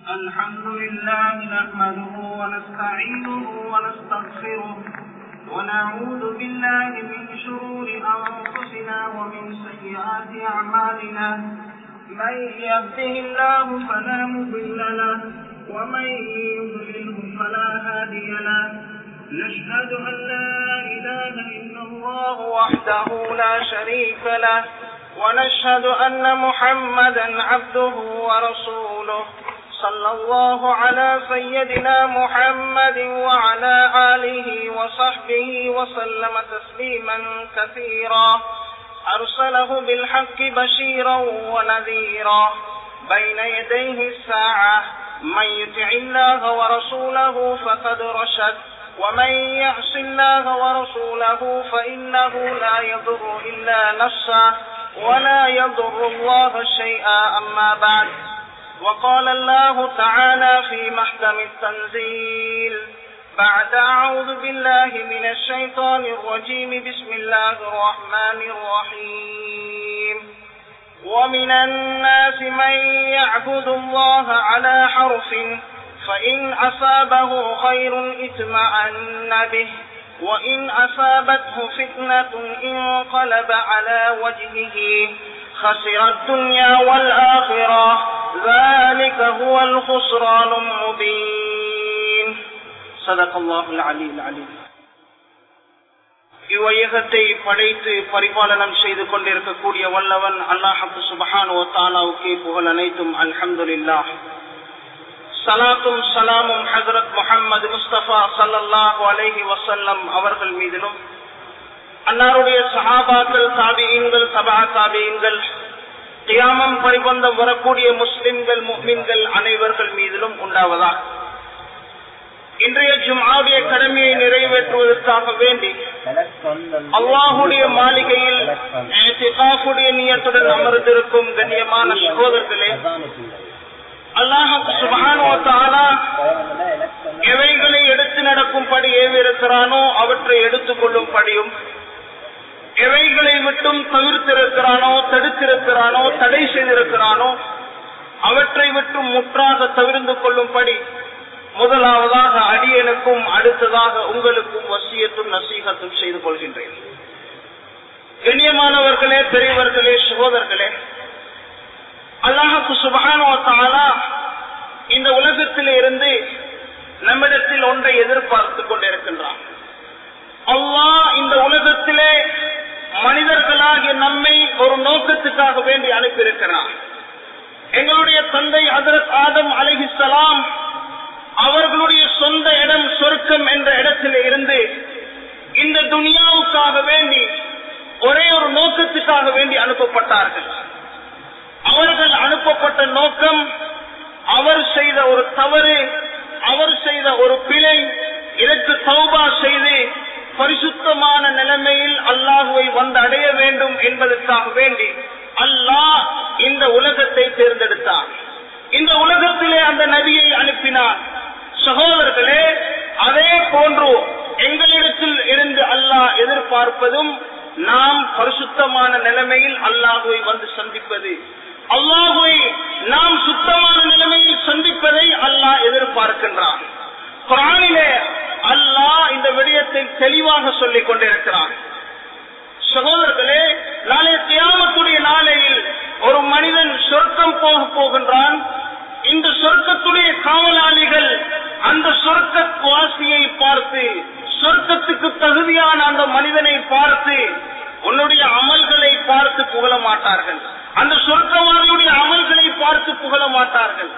الحمد لله نحمده ونستعينه ونستغفره ونعوذ بالله من شرور أنفسنا ومن سيئات أعمالنا من يهده الله فلا مضل له ومن يضلله فلا هادي له نشهد أن لا إله إلا الله وحده لا شريك له ونشهد أن محمدا عبده ورسوله صلى الله على سيدنا محمد وعلى آله وصحبه وسلم تسليما كثيرا أرسله بالحق بشيرا ونذيرا بين يديه الساعة من يطع الله ورسوله فقد رشد ومن يعص الله ورسوله فإنه لا يضر إلا نفسه ولا يضر الله شيئا أما بعد وقال الله تعالى في محكم التنزيل بعد أعوذ بالله من الشيطان الرجيم بسم الله الرحمن الرحيم ومن الناس من يعبد الله على حرف فإن أصابه خير اطمأن به وإن أصابته فتنة انقلب على وجهه خسر الدنيا والآخرة ذلك هو الخسران المبين صدق الله العلي العليم இவ்வையகத்தை படைத்து பரிபாலனம் செய்து கொண்டிருக்கக்கூடிய வல்லவன் அல்லாஹு சுபஹான் ஓ தாலாவுக்கே புகழ் அனைத்தும் அல்ஹம்துலில்லா சலாத்தும் சலாமும் ஹசரத் முகமது முஸ்தபா சல்லாஹு அலஹி வசல்லம் அவர்கள் மீதிலும் அன்னாருடைய சஹாபாக்கள் தாபியங்கள் சபா தாபியங்கள் தியாமம் பரிபந்தம் வரக்கூடிய முஸ்லிம்கள் முஸ்லிம்கள் அனைவர்கள் மீதிலும் உண்டாவதா இன்றைய ஜும்ஆவுடைய கடமையை நிறைவேற்றுவதற்காக வேண்டி அல்லாஹுடைய மாளிகையில் நியத்துடன் அமர்ந்திருக்கும் கண்ணியமான சகோதரர்களே எவைகளை எடுத்து நடக்கும்படி ஏவிருக்கிறானோ அவற்றை எடுத்துக் கொள்ளும் படியும் எவைகளை விட்டும் தவிர்த்திருக்கிறானோ தடுத்திருக்கிறானோ தடை செய்திருக்கிறானோ அவற்றை விட்டும் முற்றாக தவிர்ந்து கொள்ளும்படி முதலாவதாக அடியனுக்கும் அடுத்ததாக உங்களுக்கும் வசியத்தும் நசீகத்தும் செய்து கொள்கின்றேன் கண்ணியமானவர்களே பெரியவர்களே சகோதரர்களே அல்லாஹுக்கு சுபகான இந்த உலகத்திலே இருந்து நம்மிடத்தில் ஒன்றை எதிர்பார்த்து கொண்டிருக்கின்றான் அல்லாஹ் இந்த உலகத்திலே மனிதர்களாகிய நம்மை ஒரு நோக்கத்துக்காக வேண்டி அனுப்பியிருக்கிறார் எங்களுடைய தந்தை ஹதரத் ஆதம் அலிஹிசலாம் அவர்களுடைய சொந்த இடம் சொர்க்கம் என்ற இடத்திலே இருந்து இந்த துனியாவுக்காக வேண்டி ஒரே ஒரு நோக்கத்துக்காக வேண்டி அனுப்பப்பட்டார்கள் அவர்கள் அனுப்பப்பட்ட நோக்கம் அவர் செய்த ஒரு தவறு அவர் செய்த ஒரு பிழை இதற்கு சௌபா செய்து பரிசுத்தமான நிலைமையில் அல்லாஹுவை வந்து அடைய வேண்டும் என்பதற்காக வேண்டி அல்லாஹ் இந்த உலகத்தை தேர்ந்தெடுத்தார் இந்த உலகத்திலே அந்த நபியை அனுப்பினார் சகோதரர்களே அதே போன்று எங்களிடத்தில் இருந்து அல்லாஹ் எதிர்பார்ப்பதும் நாம் பரிசுத்தமான நிலைமையில் அல்லாஹுவை வந்து சந்திப்பது அல்லாஹுவை நாம் சுத்தமான நிலைமையில் சந்திப்பதை அல்லாஹ் எதிர்பார்க்கின்றான் குரானிலே அல்லாஹ் இந்த விடயத்தை தெளிவாக சொல்லிக் கொண்டிருக்கிறான் சகோதரர்களே நாளைய தியாமத்துடைய நாளையில் ஒரு மனிதன் சொர்க்கம் போக போகின்றான் இந்த சொர்க்கத்துடைய காவலாளிகள் அந்த சொர்க்க வாசியை பார்த்து சொர்க்கத்துக்கு தகுதியான அந்த மனிதனை பார்த்து உன்னுடைய அமல்களை பார்த்து புகழ மாட்டார்கள் அந்த சொர்க்கவாதியுடைய அமல்களை பார்த்து புகழ மாட்டார்கள்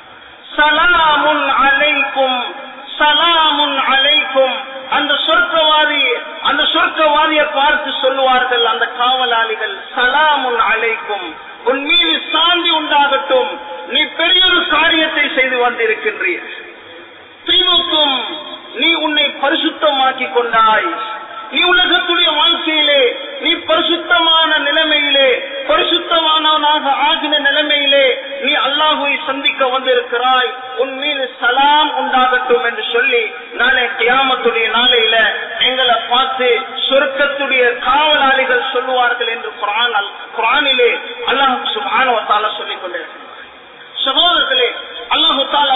சலாமுன் அலைக்கும் சலாமுன் அலைக்கும் அந்த சொர்க்கவாதி அந்த சொர்க்கவாதியை பார்த்து சொல்லுவார்கள் அந்த காவலாளிகள் சலாமுன் அலைக்கும் உன் மீது சாந்தி உண்டாகட்டும் நீ பெரிய ஒரு காரியத்தை செய்து வந்திருக்கின்றீர் தீவுக்கும் நீ உன்னை பரிசுத்தமாக்கி கொண்டாய் நீ உலகத்துடைய வாழ்க்கையிலே நீ பரிசுத்தமான நிலைமையிலே பரிசுத்தமானவனாக ஆகின நிலைமையிலே நீ அல்லாஹுவை சந்திக்க வந்திருக்கிறாய் உன் மீது சலாம் உண்டாகட்டும் என்று சொல்லி நாளை கியாமத்துடைய நாளையில எங்களை பார்த்து சொர்க்கத்துடைய காவலாளிகள் சொல்லுவார்கள் என்று குரான் குரானிலே அல்லாஹ் சுபானவத்தால சொல்லிக் கொண்டிருக்கிறார் சகோதரர்களே அல்லாஹு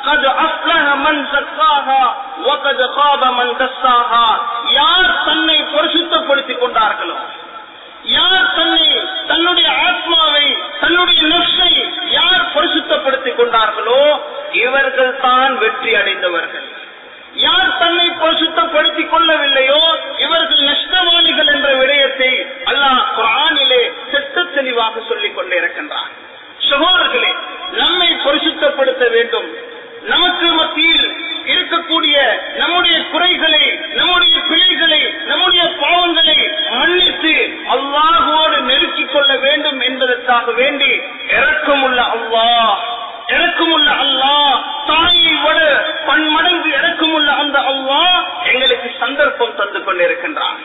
قد أفلح من زكاها وقد خاب من دساها யார் தன்னை பரிசுத்தப்படுத்திக் கொண்டார்களோ யார் தன்னை தன்னுடைய ஆத்மாவை தன்னுடைய நஷ்டை யார் பரிசுத்தப்படுத்திக் கொண்டார்களோ இவர்கள் தான் வெற்றி அடைந்தவர்கள் யார் தன்னை பரிசுத்தப்படுத்திக் கொள்ளவில்லையோ இவர்கள் நஷ்டவாளிகள் என்ற விடயத்தை அல்லாஹ் குரானிலே திட்ட தெளிவாக சொல்லிக் கொண்டிருக்கின்றார் சகோதரர்களே நம்மை பரிசுத்தப்படுத்த வேண்டும் நமக்கு மத்தியில் இருக்கக்கூடிய நம்முடைய குறைகளை நம்முடைய பிழைகளை நம்முடைய பாவங்களை மன்னித்து அல்லாஹோடு நெருக்கிக் கொள்ள வேண்டும் என்பதற்காக வேண்டி இறக்கமுள்ள அல்லாஹ் இறக்கமுள்ள அல்லாஹ் தாயை விட பன்மடங்கு இறக்கமுள்ள அந்த அல்லாஹ் எங்களுக்கு சந்தர்ப்பம் தந்து கொண்டிருக்கின்றான்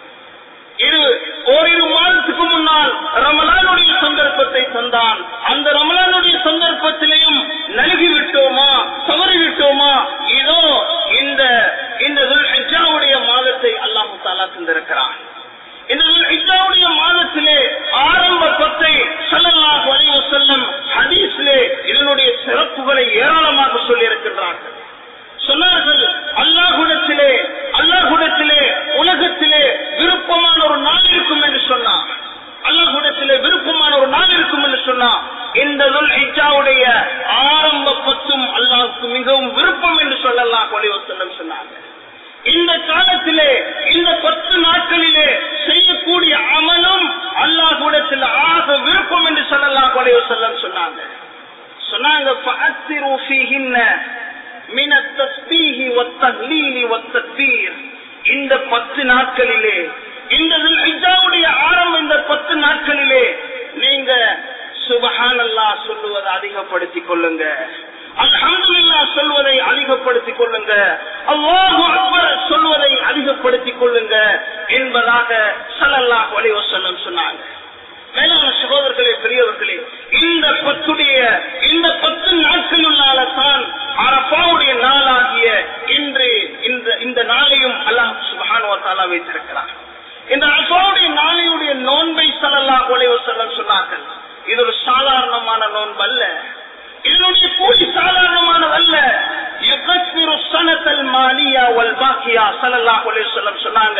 இரு ஓரிரு மாதத்துக்கு முன்னால் ரமலானுடைய சந்தர்ப்பத்தை தந்தான் அந்த ரமலானுடைய சந்தர்ப்பத்திலையும் நழுகி விட்டோமா தவறி விட்டோமா இதோ இந்த இந்த ஹஜ்ஜாவுடைய மாதத்தை அல்லாஹு தாலா தந்திருக்கிறான் இந்த ஹஜ்ஜாவுடைய மாதத்திலே ஆரம்ப பத்தை சல்லல்லாஹு அலைஹி வஸல்லம் ஹதீஸ்லே இதனுடைய சிறப்புகளை ஏராளமாக சொல்லி இருக்கின்றார்கள் சொன்னார்கள் அல்லாஹுடத்திலே அல்லாஹுடத்திலே உலகத்திலே விருப்பமான ஒரு நாள் இருக்கும் என்று சொன்னார் அல்லாஹுடத்திலே விருப்பமான ஒரு நாள் இருக்கும் என்று சொன்னா இந்த ஹிஜாவுடைய ஆரம்ப பத்தும் அல்லாஹுக்கு மிகவும் விருப்பம் என்று சொல்லலாம் கொலைவசல்லம் சொன்னாங்க இந்த காலத்திலே இந்த பத்து நாட்களிலே செய்யக்கூடிய அமலும் அல்லாஹுடத்தில் ஆக விருப்பம் என்று சொல்லலாம் கொலைவசல்லம் சொன்னாங்க சொன்னாங்க فَأَكْثِرُوا فِيهِنَّ மின தஸ்பீஹி வத்தஹ்லீலி வத்தக்பீர் இந்த பத்து நாட்களிலே இந்த ஹிஜ்ஜாவுடைய ஆரம்ப இந்த பத்து நாட்களிலே நீங்க சுபஹானல்லா சொல்லுவதை அதிகப்படுத்திக் கொள்ளுங்க அல்ஹம்துலில்லா சொல்வதை அதிகப்படுத்திக் கொள்ளுங்க அல்லாஹு அக்பர் சொல்வதை அதிகப்படுத்திக் கொள்ளுங்க என்பதாக ஸல்லல்லாஹு அலைஹி வஸல்லம் சொன்னாங்க மேலான சகோதரர்களே பெரியவர்களே இந்த பத்துடைய இந்த பத்து நாட்களுள்ளால தான் அரபாவுடைய நாளாகிய இன்று இந்த இந்த நாளையும் அல்லாஹ் சுபஹானுவ தாலா வைத்திருக்கிறார் இந்த அரபாவுடைய நாளையுடைய நோன்பை ஸல்லல்லாஹு அலைஹி வஸல்லம் சொன்னார்கள் இது ஒரு சாதாரணமான நோன்பு அல்ல இதனுடைய கூலி சாதாரணமானதல்ல யுகஸ்மிரு சனத்தல் மாலியா வல் பாக்கியா ஸல்லல்லாஹு அலைஹி வஸல்லம் சொன்னாங்க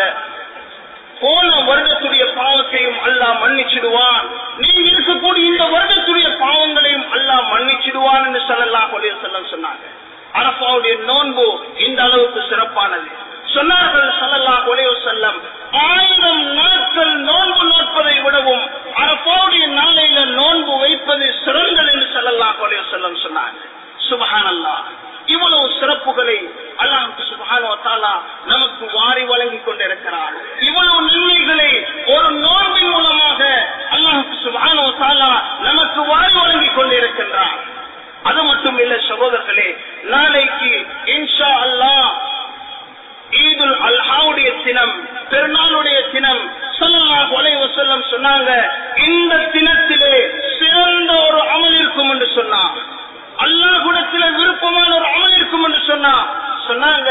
போன வருடத்துடைய பாவத்தையும் அல்லாஹ் மன்னிச்சிடுவான் நீங்க இருக்கக்கூடிய இந்த வருடத்துடைய பாவங்களையும் அல்லாஹ் மன்னிச்சிடுவான் என்று சொல்லலாம் செல்லம் சொன்னாங்க அரப்பாவுடைய நோன்பு இந்த அளவுக்கு சிறப்பானது சொன்னார்கள் சல்லல்லா ஒரே செல்லம் ஆயிரம் நாட்கள் நோன்பு நோட்பதை விடவும் அரப்பாவுடைய நாளையில நோன்பு வைப்பது சிறந்தது என்று சல்லல்லா ஒரே செல்லம் சொன்னாங்க சுபஹானல்லா இவ்வளவு சிறப்புகளை அல்லாஹ் சுபஹானு வத்தாலா நமக்கு வாரி வழங்கி கொண்டிருக்கிறார் இவ்வளவு நன்மைகளை ஒரு நோன்பின் மூலமாக அல்லாஹ் சுபஹானு வத்தாலா நமக்கு வாரி வழங்கி கொண்டிருக்கின்றார் அது மட்டும் இல்ல சகோதரர்களே நாளைக்கு இன்ஷா அல்லாஹ் ஈதுல் அல்ஹாவுடைய தினம் பெருநாளுடைய தினம் சொல்லலாம் கொலை வசல்லம் சொன்னாங்க இந்த தினத்திலே சிறந்த ஒரு அமல் இருக்கும் என்று சொன்னார் அல்லாஹுடத்தில விருப்பமான ஒரு அமல் இருக்கும் என்று சொன்னா சொன்னாங்க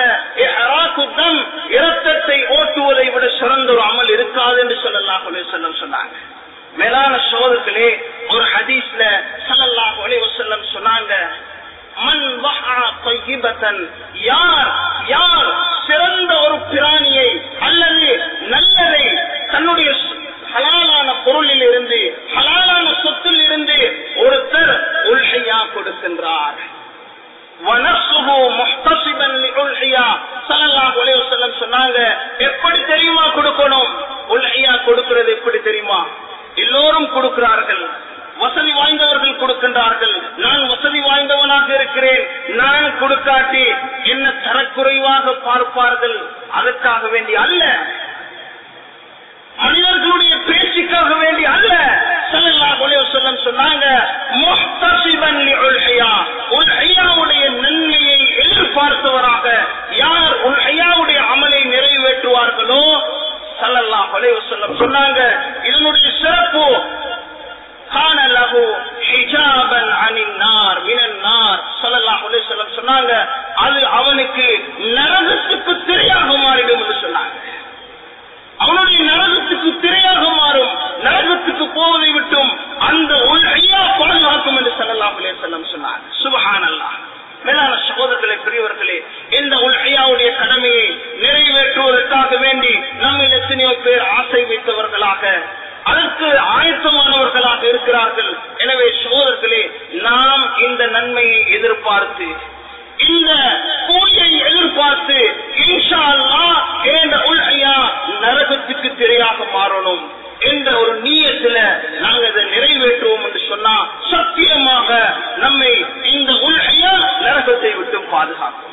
தம் இரத்தத்தை ஓட்டுவதை விட சிறந்த ஒரு அமல் இருக்காது என்று சொல்லலாம் செல்லம் சொன்னாங்க மேலான சோதர்களே ஒரு ஹதீஸ்ல சல்லல்லாஹு அலைஹி வஸல்லம் சொன்னாங்க மன் வஹா தய்யிபத்தன் யார் யார் சிறந்த ஒரு பிராணியை அல்லது நல்லதை தன்னுடைய ஹலாலான பொருளில் இருந்து ஹலாலான சொத்தில் இருந்து ஒருத்தர் உள்ஹையா கொடுக்கின்றார் சொன்னாங்க எப்படி தெரியுமா கொடுக்கணும் உள்ஹையா கொடுக்கிறது எப்படி தெரியுமா எல்லோரும் கொடுக்கிறார்கள் வசதி வாய்ந்தவர்கள் கொடுக்கின்றார்கள் நான் வசதி வாய்ந்தவனாக இருக்கிறேன் நான் கொடுக்காட்டி என்ன தரக்குறைவாக பார்ப்பார்கள் அதற்காக வேண்டி அல்ல மனிதர்களுடைய பேச்சுக்காக வேண்டி அல்ல செல்லம் சொன்னாங்க நன்மையை எதிர்பார்த்தவராக யார் உல் ஐயாவுடைய அமலை நிறைவேற்றுவார்களோ சல்லல்லா செல்லம் சொன்னாங்க இதனுடைய சிறப்பு கான லஹு ஹிஜாபன் அனின் நார் மினன் நார் ஸல்லல்லாஹு அலைஹி வஸல்லம் சொன்னாங்க அது அவனுக்கு நரகத்துக்கு திரையாக மாறிடும் என்று சொன்னாங்க அவனுடைய நரகத்துக்கு திரையாக மாறும் நரகத்துக்கு போவதை விட்டும் அந்த ஒரு ஐயா பாதுகாக்கும் என்று ஸல்லல்லாஹு அலைஹி வஸல்லம் சொன்னாங்க சுப்ஹானல்லாஹ் மேலான சகோதரர்களே பெரியவர்களே இந்த உலகையாவுடைய கடமையை நிறைவேற்றுவதற்காக வேண்டி நம்ம எத்தனையோ பேர் ஆசை வைத்தவர்களாக அதற்கு ஆயத்தமானவர்களாக இருக்கிறார்கள் எனவே சகோதரர்களே நாம் இந்த நன்மையை எதிர்பார்த்து இந்த கூலியை எதிர்பார்த்து இன்ஷா அல்லாஹ் என்ற உலகையா நரகத்துக்கு திரையாக மாறணும் என்ற ஒரு நீயத்துல நாங்க இதை நிறைவேற்றுவோம் என்று சொன்னா சத்தியமாக நம்மை இந்த உலகையா நரகத்தை விட்டு பாதுகாக்கும்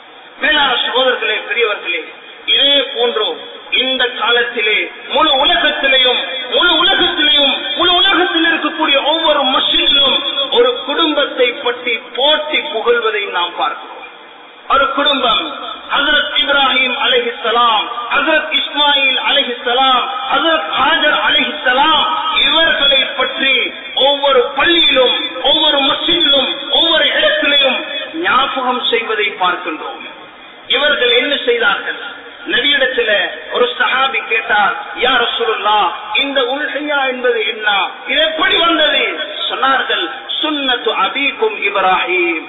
மேலான சகோதரர்களே பெரியவர்களே இதே போன்றோ இந்த காலத்திலே முழு உலகத்திலேயும் முழு உலகத்திலேயும் முழு உலகத்தில் இருக்கக்கூடிய ஒவ்வொரு மசிதிலும் ஒரு குடும்பத்தை பற்றி போட்டி புகழ்வதை நாம் பார்க்கிறோம் ஒரு குடும்பம் ஹசரத் இப்ராஹிம் அலஹிசலாம் ஹசரத் இஸ்மாயில் அலஹிசலாம் ஹசரத் ஹாஜர் அலஹிசலாம் இவர்களை பற்றி ஒவ்வொரு பள்ளியிலும் ஒவ்வொரு மசிதிலும் ஒவ்வொரு இடத்திலையும் ஞாபகம் செய்வதை பார்க்கின்றோம் இவர்கள் என்ன செய்தார்கள் நபியிடத்துல ஒரு சஹாபி கேட்டார் யார் சொல்லா இந்த உல்ஹையா என்பது என்ன இது எப்படி வந்தது சொன்னார்கள் சுன்னத்து அபீக்கும் இப்ராஹிம்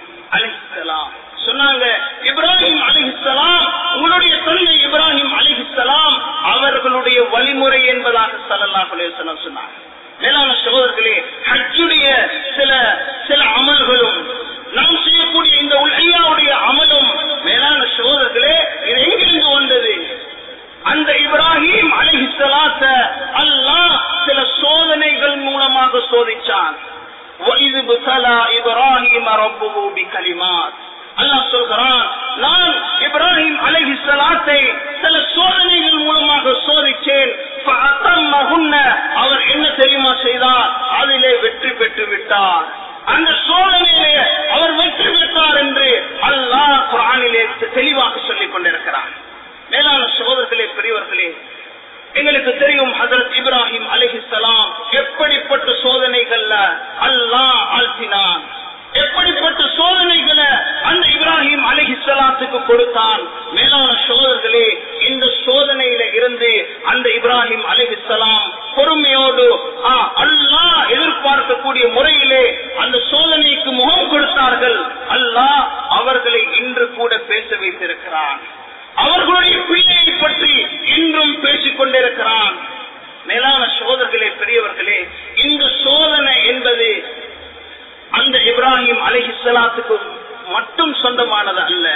அலிஹலாம் சொன்னாங்க இப்ராஹிம் அலிஹலாம் உங்களுடைய தந்தை இப்ராஹிம் அலிஹலாம் அவர்களுடைய வழிமுறை என்பதாக சல்லல்லாஹு அலைஹி வஸல்லம் சொன்னாங்க மேலான சகோதரர்களே ஹஜ்ஜுடைய சில சில அமல்களும் நாம் செய்யக்கூடிய இந்த உலகையாவுடைய அமலும் மேலான சகோதரர்களே இது எங்கிருந்து வந்தது அந்த இப்ராஹிம் அலிஹிசலாத்த அல்லாஹ் சில சோதனைகள் மூலமாக சோதிச்சான் وَإِذْ ابْتَلَى إِبْرَاهِيمَ رَبُّهُ بِكَلِمَاتٍ அல்லாஹ் சொல்கிறான் நான் இப்ராஹிம் அலைஹிஸ்ஸலாத்தை சில சோதனைகள் மூலமாக சோதிச்சேன் فَأَتَمَّهُنَّ அவர் என்ன தெரியுமா செய்தார் அதிலே வெற்றி பெற்று விட்டார் அந்த சோதனையிலே அவர் வெற்றி பெற்றார் என்று அல்லாஹ் குரானிலே தெளிவாக சொல்லிக் கொண்டிருக்கிறார் மேலான சகோதரர்களே பெரியவர்களே எங்களுக்கு தெரியும் ஹசரத் இப்ராஹிம் அலிஹிசலாம் எப்படிப்பட்ட சோதனைகள்ல அல்லாஹ் ஆழ்த்தினான் எப்படிப்பட்ட சோதனைகளை அந்த இப்ராஹிம் அலிஹிசலாத்துக்கு கொடுத்தான் மேலான சோதர்களே இந்த சோதனையில இருந்து அந்த இப்ராஹிம் அலிஹிசலாம் பொறுமையோடு அல்லாஹ் எதிர்பார்க்கக்கூடிய முறையிலே அந்த சோதனைக்கு முகம் கொடுத்தார்கள் அல்லாஹ் அவர்களை இன்று கூட பேச வைத்திருக்கிறான் அவர்களுடைய பிள்ளையை பற்றி இன்றும் பேசிக் கொண்டிருக்கிறான் மேலான சோதர்களே பெரியவர்களே இந்த சோதனை என்பது அந்த இப்ராஹிம் அலிஹிஸ்லாத்துக்கு மட்டும் சொந்தமானது அல்ல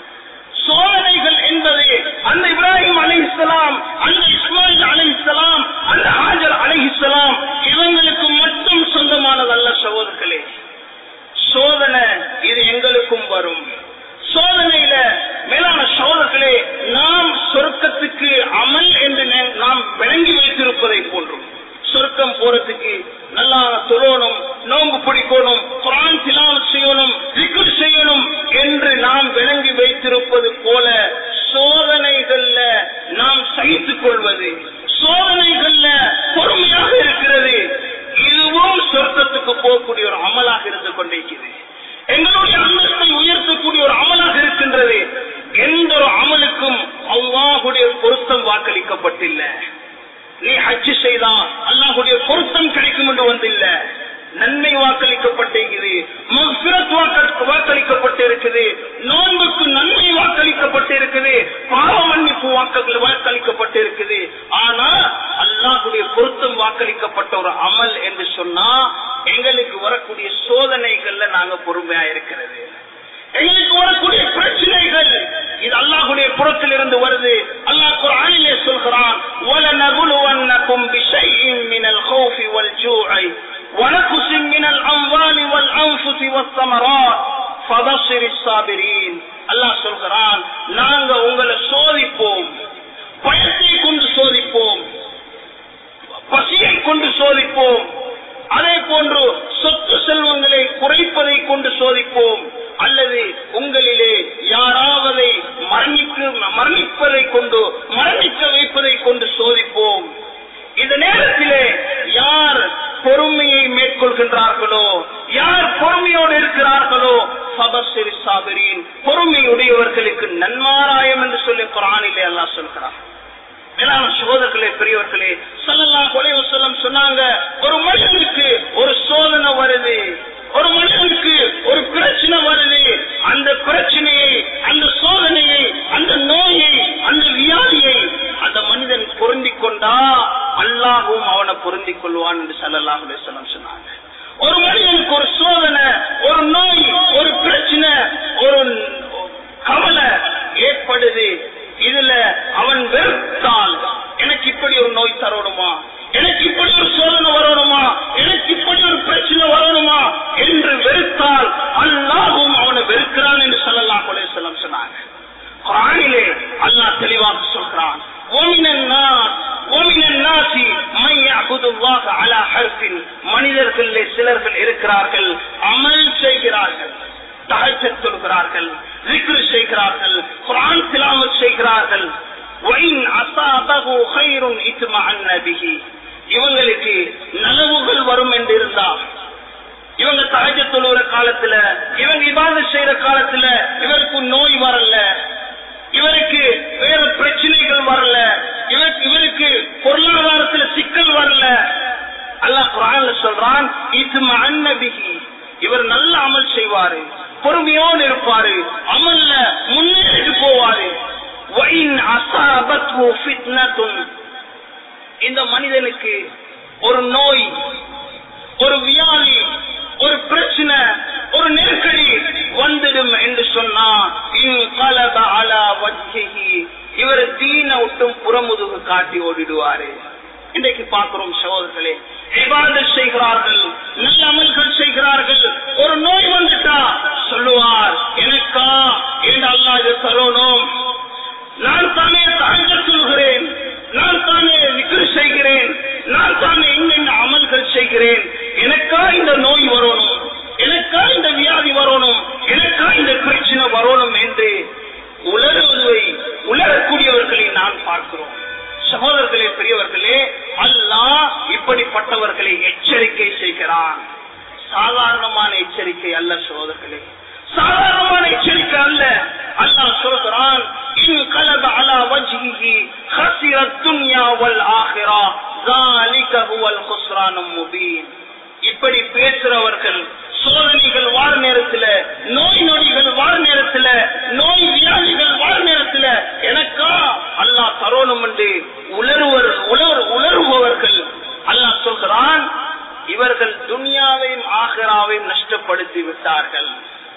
சோதனைகள் என்பது அந்த இப்ராஹிம் அலிஹிஸ்லாம் அந்த இஸ்மாயில் அலிஹிஸ்லாம் அந்த ஹாஜர் அலிஹிஸ்லாம் இவங்களுக்கு மட்டும் சொந்தமானது அல்ல சகோதரர்களே சோதனை இது எங்களுக்கும் வரும் சோதனையில மேலான சோதர்களே நாம் சொர்க்கத்துக்கு அமல் என்று நாம் விளங்கி வைத்திருப்பதை போன்றும் சொர்க்கம் போறதுக்கு நல்லா தொழணும் நோம்பு பிடிக்கணும் குரான் திலாவத் செய்யணும் திக்குர் செய்யணும் என்று நாம் விளங்கி வைத்திருப்பது போல சோதனைகள்ல நாம் சகித்துக் கொள்வது சோதனைகள்ல பொறுமையாக இருக்கிறது இதுவும் சொர்க்கத்துக்கு போகக்கூடிய ஒரு அமலாக இருந்து கொண்டிருக்கிறது எங்களுடைய அந்தஸ்தை உயர்த்தக்கூடிய ஒரு அமலாக இருக்கின்றது எந்த ஒரு அமலுக்கும் அல்லாஹுடைய பொருத்தம் வாக்களிக்கப்பட்டில்லை நீ ஹஜ்ஜு செய்தா அல்லாஹுடைய பொருத்தம் கிடைக்கும் என்று வந்தில்ல நன்மை வாக்களிக்கப்பட்டிருக்குது மஃபிரத் வாக்க- வாக்களிக்கப்பட்டிருக்குது நோன்புக்கு நன்மை வாக்களிக்கப்பட்டிருக்குது பாவ மன்னிப்பு வாக்க- வாக்களிக்கப்பட்டிருக்குது ஆனா அல்லாஹுடைய பொருத்தம் வாக்களிக்கப்பட்ட ஒரு அமல் என்று சொன்னா எங்களுக்கு வரக்கூடிய சோதனைகள்ல நாங்க பொறுமையா இருக்கிறது எங்களுக்கு வரக்கூடிய பிரச்சனைகள் இது அல்லாஹுடைய புறத்தில் இருந்து வருது அல்லாஹ் குர்ஆனிலே சொல்கிறான் وَلَنَبْلُوَنَّكُمْ بِشَيْءٍ مِنَ الْخَوْفِ وَالْجُوعِ وَنَقْصٍ مِنَ الْأَمْوَالِ وَالْأَنفُسِ وَالثَّمَرَاتِ فَبَشِّرِ الصَّابِرِينَ அல்லாஹ் சொல்கிறான் நாங்க உங்களை சோதிப்போம் பயத்தை கொண்டு சோதிப்போம் பசியை கொண்டு சோதிப்போம் அதே போன்று சொத்து செல்வங்களை குறைப்பதை கொண்டு சோதிப்போம் அல்லது உங்களிலே யாராவதை மரணிக்கு மரணிப்பதை கொண்டு மரணிக்க வைப்பதை கொண்டு சோதிப்போம் இந்த நேரத்திலே யார் பொறுமையை மேற்கொள்கின்றார்களோ யார் பொறுமையோடு இருக்கிறார்களோ சபசிரி சாபரின் பொறுமையுடையவர்களுக்கு நன்மாராயம் என்று சொல்லி குரானிலே அல்லாஹ் சொல்கிறார் மேலான சகோதரர்களே பெரியவர்களே சல்லல்லா கொலை வசல்லம் சொன்னாங்க ஒரு மனிதனுக்கு ஒரு சோதனை வருது ஒரு மனிதனுக்கு ஒரு பிரச்சனை வருது கொள்வான் என்று சல்லல்லாஹு அலைஹி வஸல்லம் சொன்னாங்க ஒரு மனிதனுக்கு ஒரு சோதனை ஒரு நோய் ஒரு பிரச்சனை ஒரு கவலை ஏற்படுது இதுல அவன் வெறுத்தால் எனக்கு இப்படி ஒரு நோய் தரணுமா எனக்கு இப்படி ஒரு சோதனை வரணுமா எனக்கு இப்படி ஒரு பிரச்சனை வரணுமா என்று வெறுத்தால் அல்லாஹும் அவனை வெறுக்கிறான் என்று சொல்லலாம் கொலை செல்லம் சொன்னாங்க குரானிலே அல்லாஹ் தெளிவாக சொல்றான் وَمِنَ النَّاسِ وَمِنَ النَّاسِ مَن يَعْبُدُ اللَّهَ عَلَى حَرْفٍ மனிதர்களிலே சிலர்கள் இருக்கிறார்கள் அமல் செய்கிறார்கள் தஹஜ்ஜத் தொழுகிறார்கள் ذِكْر செய்கிறார்கள் குர்ஆன் திலாவத் செய்கிறார்கள் وَإِنْ أَصَابَهُ خَيْرٌ اطْمَأَنَّ بِهِ இவங்களுக்கு நலவுகள் வரும் என்று இருந்தால் இவங்க தகஜ தொழுகிற காலத்துல இவங்க இபாதத் செய்யற காலத்துல இவருக்கு நோய் வரல இவருக்கு வேற பிரச்சனைகள் வரல இவருக்கு இவருக்கு பொருளாதாரத்துல சிக்கல் வரல அல்லாஹ் குரான்ல சொல்றான் இது அன்னபிகி இவர் நல்ல அமல் செய்வாரு பொறுமையோடு இருப்பாரு அமல்ல முன்னேறிட்டு போவாரு وَإِنْ أَصَابَتْهُ فِتْنَةٌ இந்த மனிதனுக்கு ஒரு நோய் ஒரு வியாதி ஒரு பிரச்சனை ஒரு நெருக்கடி வந்துடும் என்று சொன்னா இன்கலப அலா வஜ்ஹிஹி இவர் தீன விட்டும் புறமுதுகு காட்டி ஓடிடுவாரு இன்றைக்கு பார்க்கிறோம் சகோதரர்களே இபாதத் செய்கிறார்கள் நல்ல அமல்கள் செய்கிறார்கள் ஒரு நோய் வந்துட்டா சொல்லுவார் எனக்கா என்று அல்லாஹ் இதை தரணும் நான் தானே தாங்க சொல்கிறேன் நான் தானே விக்ரு செய்கிறேன் நான் தானே என்னென்ன அமல்கள் செய்கிறேன் எனக்கா இந்த நோய் வரணும் எனக்கா இந்த வியாதி வரணும் எனக்கா இந்த பிரச்சனை வரணும் என்று உலருவதை உலரக்கூடியவர்களை நான் பார்க்கிறோம் சகோதரர்களே பெரியவர்களே அல்லாஹ் இப்படிப்பட்டவர்களை எச்சரிக்கை செய்கிறான் சாதாரணமான எச்சரிக்கை அல்ல சகோதரர்களே சாதாரணமான எச்சரிக்கை அல்ல அல்லாஹ் சொல்கிறான் இன் கலப அலா வஜ்ஹிஹி خسر الدنيا والآخرة ذلك هو الخسران المبين இப்படி பேசுறவர்கள் சோதனைகள் வார நேரத்துல நோய் நொடிகள் வார நேரத்துல நோய் வியாதிகள் வார நேரத்துல எனக்கா அல்லாஹ் தரோணும் என்று உலருவர் உலர் உலருபவர்கள் அல்லாஹ் சொல்கிறான் இவர்கள் துனியாவையும் ஆகராவையும் நஷ்டப்படுத்தி விட்டார்கள்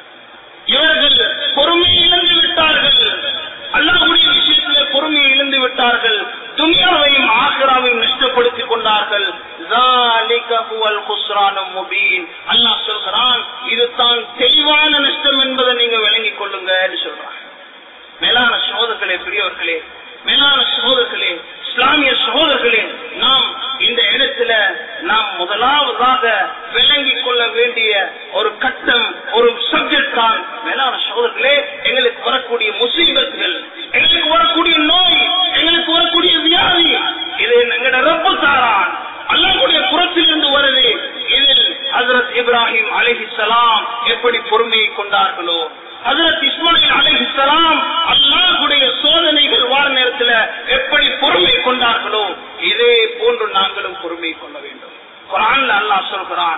இவர்கள் பொறுமை இழந்து விட்டார்கள் அல்லாஹுடைய விஷயத்திலே பொறுமையை இழந்து விட்டார்கள் துனியாவையும் ஆகராவையும் நஷ்டப்படுத்திக் கொண்டார்கள் ذَلِكَ هُوَ الْخُسْرَانُ الْمُبِينُ அல்லாஹ் சொல்கிறான் இதுதான் தெளிவான நஷ்டம் என்பதை நீங்க விளங்கிக் கொள்ளுங்க என்று சொல்றான் மேலான சகோதரர்களே பெரியவர்களே மேலான சகோதரர்களே இஸ்லாமிய சகோதரர்களே நாம் இந்த இடத்துல நாம் முதலாவதாக விளங்கிக் கொள்ள வேண்டிய ஒரு கட்டம் ஒரு சப்ஜெக்ட் தான் மேலான சகோதரர்களே எங்களுக்கு வரக்கூடிய முசீபத்துகள் எங்களுக்கு வரக்கூடிய நோய் எங்களுக்கு வரக்கூடிய வியாதி இது எங்களோட ரப்பு தாரான் அல்லாஹ்வுடைய புறத்திலிருந்து வருது இதில் ஹசரத் இப்ராஹிம் அலைஹிஸ்ஸலாம் எப்படி பொறுமையை கொண்டார்களோ ஹசரத் இஸ்மாயில் அலைஹிஸ்ஸலாம் அல்லாஹ்வுடைய சோதனைகள் வார நேரத்தில் எப்படி பொறுமை கொண்டார்களோ இதே போன்று நாங்களும் பொறுமை கொள்ள வேண்டும் குரான்ல அல்லாஹ் சொல்கிறான்